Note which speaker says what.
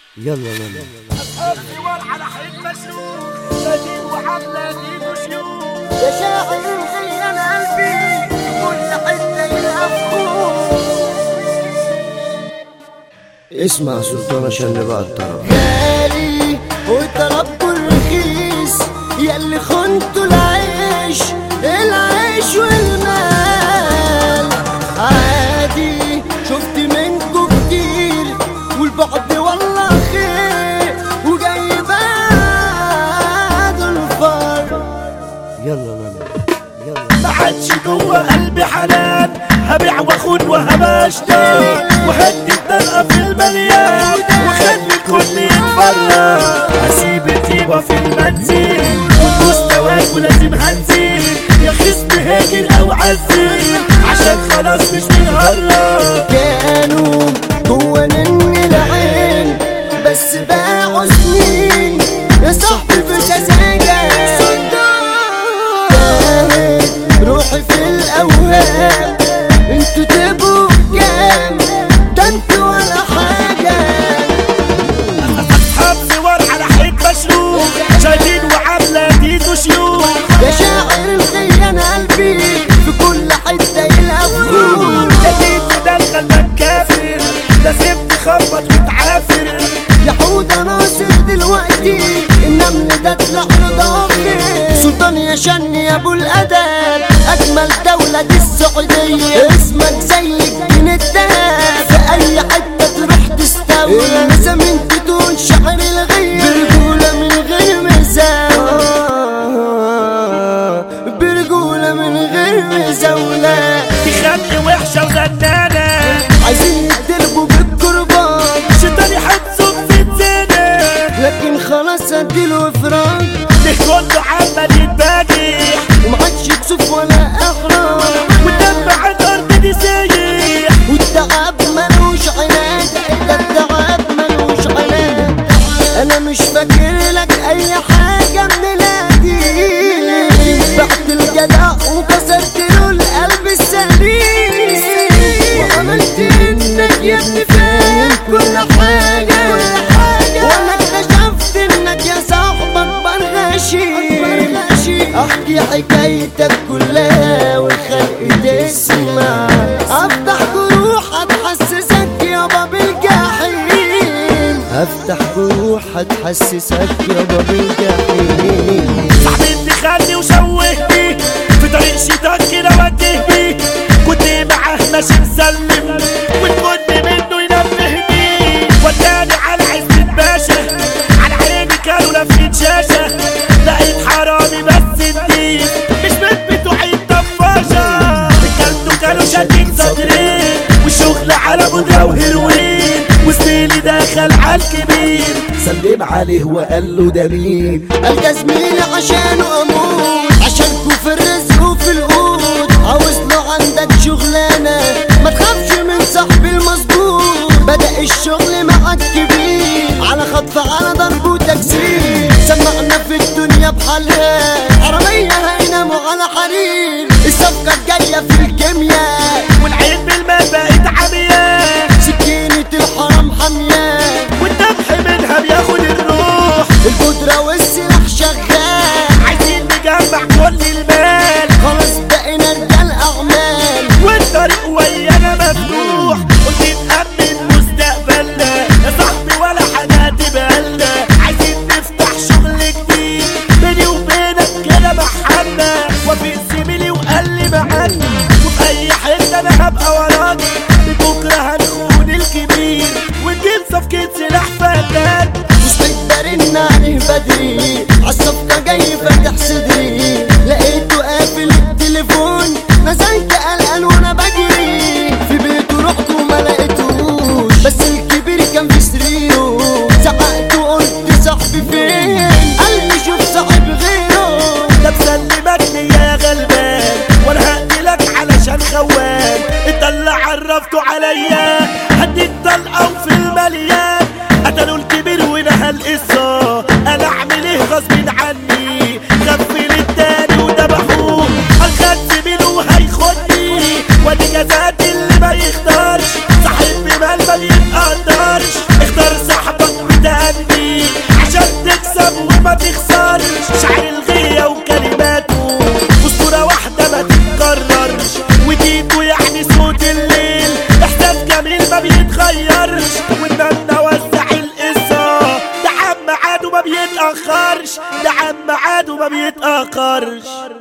Speaker 1: يلا يلا
Speaker 2: الديوان على حيط مشروق شديد وعاملة ايده شيوخ
Speaker 3: يا شاعر زي انا قلبي في كل حته يلهفوه
Speaker 1: اسمع سلطان عشان نبقى الطرف
Speaker 3: غالي وطلبته الرخيص ياللي خنتوا العيش العيش والمال عادي شفت منكم كتير والبعد والله خير وجاي بعد الفرق
Speaker 1: يلا يلا يلا
Speaker 2: ما عادش جوه قلبي حنان هبيع واخد وهبشتري وهدي الدلقة في المليان وخلي الكل يتفرج هسيب الطيبة في المنزل ومستواك ولازم هنزل يا خصم هاجر او عزل عشان خلاص مش بنهرج
Speaker 3: كانوا جوا مني العين بس باعوا سنين يا صاحبي في سذاجة تاهت روحي في الأوهام انتوا تبقوا كام ده انتوا ولا حاجة
Speaker 2: اصحاب صور على حيط مشروق شايلين وعاملة ايده شيوخ
Speaker 3: يا شاعر الخيان قلبي في كل حتة يلهفوه
Speaker 2: جديد تدخل مكافر لازم تخبط وتعافر
Speaker 3: يا حودة ناصر دلوقتي النمل ده طلع له ضافر سلطان يا شن يا ابو الادب اجمل دولة دي السعودية اسمك زي الجن الدهب في اي حتة تروح تستولى لازم انت تكون شعر الغير برجولة من غير مزاولة برجولة من غير مزاولة
Speaker 2: دي خلق وحشة وزنانة
Speaker 3: عايزين يتدربوا بالقربان
Speaker 2: شيطان يحبسوا في الزنا
Speaker 3: لكن خلاص اديله افراج
Speaker 2: ده كله عمال يتباجح
Speaker 3: ومعادش كسوف ولا احراج
Speaker 2: والدم على الارض دي سايح
Speaker 3: والتعب ملوش علاج ده التعب ملوش علاج انا مش فاكر لك اي حاجة من القديم بعت الجدع وكسرت له القلب السليم وعملت انك يا ابني فاهم كل حاجة وانا اكتشفت انك يا صاحبك برغشي احكي حكايتك كلها والخلق تسمع افتح جروح هتحسسك يابا بالجحيم افتح جروح هتحسسك يابا بالجحيم
Speaker 2: صاحبي اللي خلي وشوهني في طريق شيطان كده وجهني كنت معاه ماشي مسلم والكل منه ينبهني وداني على عزة باشا على عيني كانوا لافين شاشة لقيت حرامي بس الدين مش من بتوعي الطفاشة كلته كانوا شادين صدري والشغل على بودرة وهيروين وزميلي دخل على الكبير سلم عليه وقال له ده مين
Speaker 3: القى زميلي عشانه اموت عشانكو في الرزق وفي القوت عاوز له عندك شغلانه ما تخافش من صاحبي المظبوط بدا الشغل معاك كبير على خطف على ضرب وتكسير سمعنا في الدنيا بحالها عربيه هيناموا على حرير الصفقه الجايه في الكيمياء
Speaker 2: والعين بالماء بقت عمياء
Speaker 3: سكينه الحرام حاميه
Speaker 2: والذبح منها بياخد الروح
Speaker 3: القدره والسلاح شغال
Speaker 2: عايزين نجمع كل المال
Speaker 3: خلاص بقينا رجال اعمال
Speaker 2: والطريق ويانا مفتوح قلت نأمن مستقبلنا يا صاحبي ولا حاجة تبالنا عايزين نفتح شغل جديد بيني وبينك كده محلنا وفي زميلي وقال لي معانا وفي أي حتة أنا هبقى وراك بكرة هنخون الكبير ونجيب صفقة سلاح فنان
Speaker 3: مش برن عليه بدري عالصفقة جاي فاتح صدري لقيته قافل التليفون نزلت قلقان وانا بجري في بيته رحت وما لقيتوش بس الكبير كان في سريره زعقت وقلت صاحبي فين قال لي شوف صاحب غيره
Speaker 2: ده مسلمك ليا يا غلبان وانا هقتلك علشان خوان انت اللي عرفته عليا هديك طلقه وفي المليان قتلوا الكبير ونهى القصه انا اعمل ايه غصب عني غفل التاني وذبحوه الخد زميله وهيخدني وادي جزات اللي ما يختارش صاحب بمال ما بيتقدرش اختار صاحبك ما بيتأخرش ده عم عاد وما بيتأخرش